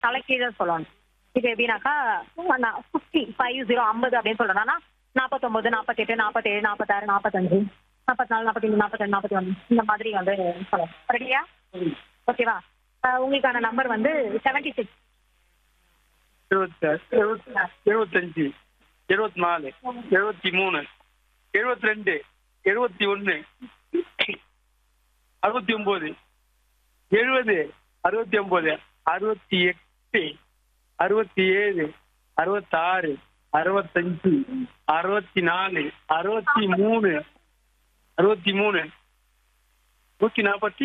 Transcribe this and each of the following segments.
தலைக்கீழ சொல்லணும் இது எப்படின்னாக்கா ஃபிஃப்டி ஃபைவ் ஜீரோ ஐம்பது அப்படின்னு சொல்லணும்னா நாற்பத்தொம்பது நாற்பத்தெட்டு நாற்பத்தேழு நாற்பத்தாறு நாற்பத்தஞ்சு நாற்பத்தி நாலு நாற்பத்தஞ்சு நாற்பத்தெண்டு நாற்பத்தி ஒன்று இந்த மாதிரி வந்து சொல்லணும் ரெடியா ஓகேவா உங்களுக்கான நம்பர் வந்து செவன்டி சிக்ஸ் இருபத்தி எழுபத்தி எழுபத்தஞ்சு எழுபத்தி நாலு எழுபத்தி மூணு எழுபத்தி ரெண்டு எழுபத்தி ஒன்று அறுபத்தி ஒன்பது எழுபது அறுபத்தி ஒன்பது அறுபத்தி எட்டு அறுபத்தி ஏழு அறுபத்தாறு அறுபத்தஞ்சு அறுபத்தி நாலு அறுபத்தி மூணு அறுபத்தி மூணு நூத்தி நாற்பத்தி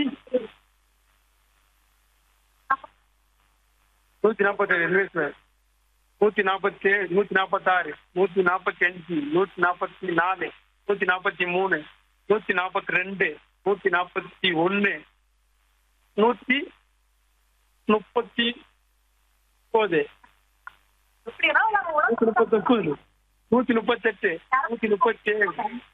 நூத்தி நாற்பத்தி ஏழு சார் நூத்தி நாற்பத்தி ஏழு நூத்தி நாற்பத்தாறு நூத்தி நாற்பத்தி அஞ்சு நூத்தி நாற்பத்தி நாலு நூத்தி நாற்பத்தி மூணு நூத்தி நாற்பத்தி ரெண்டு நூத்தி நாற்பத்தி ஒன்னு நூத்தி முப்பத்தி ஒன்பது எப்படின்னா நம்ம நூத்தி உடம்பு முப்பத்தி ஒன்பது நூத்தி முப்பத்தெட்டு நூத்தி முப்பத்தி ஏழு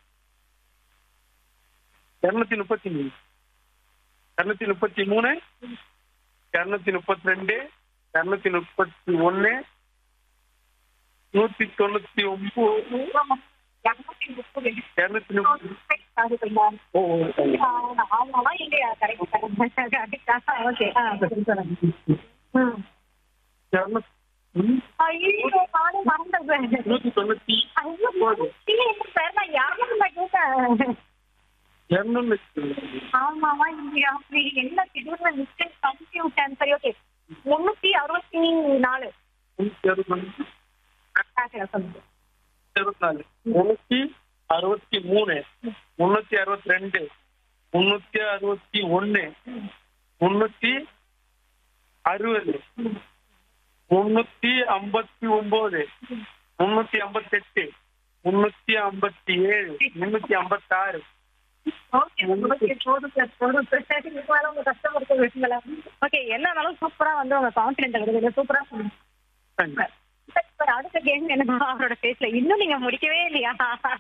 இருநூத்தி முப்பத்தி மூணு இருநூத்தி முப்பத்தி மூணு இருநூத்தி முப்பத்தி ரெண்டு இருநூத்தி முப்பத்தி ஒன்னு நூத்தி தொண்ணூத்தி ஒன்பது இரநூத்தி முப்பது இருநூத்தி முப்பத்தி அதுக்குங்களா? ஓ ஓ, sorry. ஆமாவா இல்லையா கரெக்ட் ஓகே ஆ சொல்லுங்க ம் இருநூத்தி ம், ஐயோ நானும் மறந்துடுறேன் நூத்தி தொண்ணூத்தி ஐயோ இல்ல என்ன சார் நான் யாரும் கேட்டேன் இருநூத்தி ஆமாவா இல்லையா அப்படி என்ன திடீர்னு மிஸ்டேக் கன்ஃபியூஷன் சரி ஓகே முன்னூத்தி அறுபத்தி நாலு நூத்தி அறுபத்தி ஆ, சொல்லுங்க இருபத்தி நாலு முன்னூத்தி அறுபத்தி மூணு முன்னூத்தி அறுபத்தி ரெண்டு முன்னூத்தி அறுபத்தி ஒன்னு முன்னூத்தி அறுபது முன்னூத்தி ஐம்பத்தி ஒன்பது முன்னூத்தி ஐம்பத்தி எட்டு முன்னூத்தி ஐம்பத்தி ஏழு முன்னூத்தி ஐம்பத்தி ஆறு ஓகே ஓகே போதும் சார் போதும் சார் இதுக்கு மேல உங்க கஸ்டமருக்கு விஷயங்களா ஓகே என்னன்னாலும் சூப்பரா வந்து உங்க கான்பிடன்ஸ் இருக்குது சூப்பரா சொல்லுங்க சார் அடுத்த கேம் என்ன அவரோட பேஸ்ல இன்னும் நீங்க முடிக்கவே இல்லையா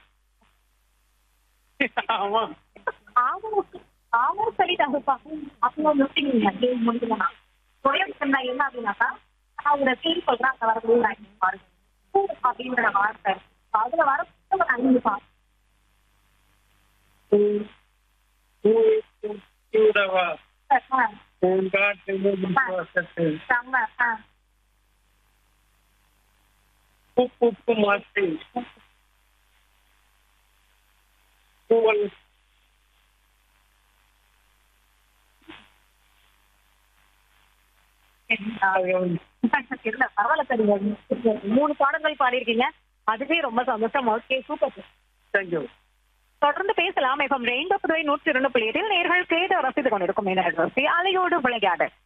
ஆமா ஆமாம் ஆமாம் சொல்லிட்டாங்கப்பா அப்போ முடிச்சுங்க கேம் முடிக்கலாம் ஒரே விஷயம் தான் என்ன அப்படின்னாக்கா அவங்க ஃபீல் சொல்றேன் அங்க வரக்கூடிய நான் பாருங்க பூ அப்படின்ற வார்த்தை அதுல வர ஒரு அஞ்சு பா கூடவா ஆ, பூங்காற்று சுவாசத்தை செம்ம ஆ உப்பு மாற்றி பூவல் இல்ல பரவாயில்ல சார் மூணு பாடங்கள் பாடியிருக்கீங்க அதுவே ரொம்ப சந்தோஷம் ஓகே சூப்பர் தேங்க்யூ தொடர்ந்து பேசலாம் இப்போ ரெயின்போ புதுவை நூற்றி இரண்டு புள்ளி எட்டில் நேர்கள் கேட்டு ரசித்து கொண்டிருக்கும் மீனர்கள் அலையோடு விளையாடு